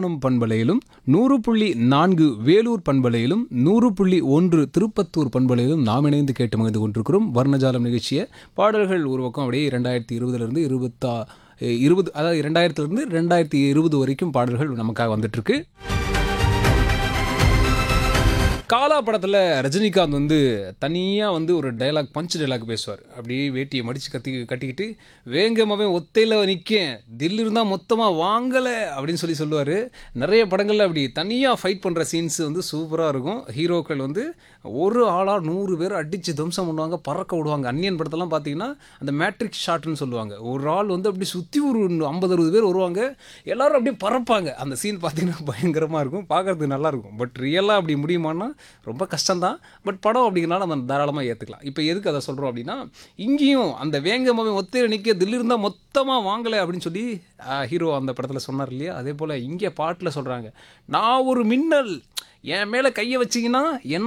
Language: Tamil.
கும்பகோணம் பண்பலையிலும் நூறு புள்ளி நான்கு வேலூர் பண்பலையிலும் நூறு புள்ளி ஒன்று திருப்பத்தூர் பண்பலையிலும் நாம் இணைந்து கேட்டு மகிழ்ந்து கொண்டிருக்கிறோம் வர்ணஜாலம் நிகழ்ச்சியை பாடல்கள் ஒரு பக்கம் அப்படியே இரண்டாயிரத்தி இருபதுலேருந்து இருபத்தா இருபது அதாவது இரண்டாயிரத்துலேருந்து ரெண்டாயிரத்தி இருபது வரைக்கும் பாடல்கள் நமக்காக வந்துட்டுருக்கு காலா படத்தில் ரஜினிகாந்த் வந்து தனியாக வந்து ஒரு டைலாக் பஞ்ச் டைலாக் பேசுவார் அப்படியே வேட்டியை மடித்து கத்தி கட்டிக்கிட்டு வேங்கமாவே ஒத்தையில் நிற்கேன் தில் இருந்தால் மொத்தமாக வாங்கலை அப்படின்னு சொல்லி சொல்லுவார் நிறைய படங்களில் அப்படி தனியாக ஃபைட் பண்ணுற சீன்ஸ் வந்து சூப்பராக இருக்கும் ஹீரோக்கள் வந்து ஒரு ஆளாக நூறு பேர் அடித்து துவம்சம் பண்ணுவாங்க பறக்க விடுவாங்க அன்னியன் படத்தெல்லாம் பார்த்தீங்கன்னா அந்த மேட்ரிக் ஷாட்னு சொல்லுவாங்க ஒரு ஆள் வந்து அப்படி சுற்றி ஒரு ஐம்பது அறுபது பேர் வருவாங்க எல்லாரும் அப்படியே பறப்பாங்க அந்த சீன் பார்த்தீங்கன்னா பயங்கரமாக இருக்கும் பார்க்கறதுக்கு நல்லா இருக்கும் பட் ரியலாக அப்படி முடியுமான்னா ரொம்ப கஷ்டம்தான் பட் படம் அப்படிங்கிறனால நம்ம தாராளமாக ஏற்றுக்கலாம் இப்போ எதுக்கு அதை சொல்கிறோம் அப்படின்னா இங்கேயும் அந்த வேங்கமாவே ஒத்தையில் நிற்க தில்லு இருந்தால் மொத்தமாக வாங்கலை அப்படின்னு சொல்லி ஹீரோ அந்த படத்தில் சொன்னார் இல்லையா அதே போல் இங்கே பாட்டில் சொல்கிறாங்க நான் ஒரு மின்னல் என் மேலே கையை வச்சிங்கன்னா என்ன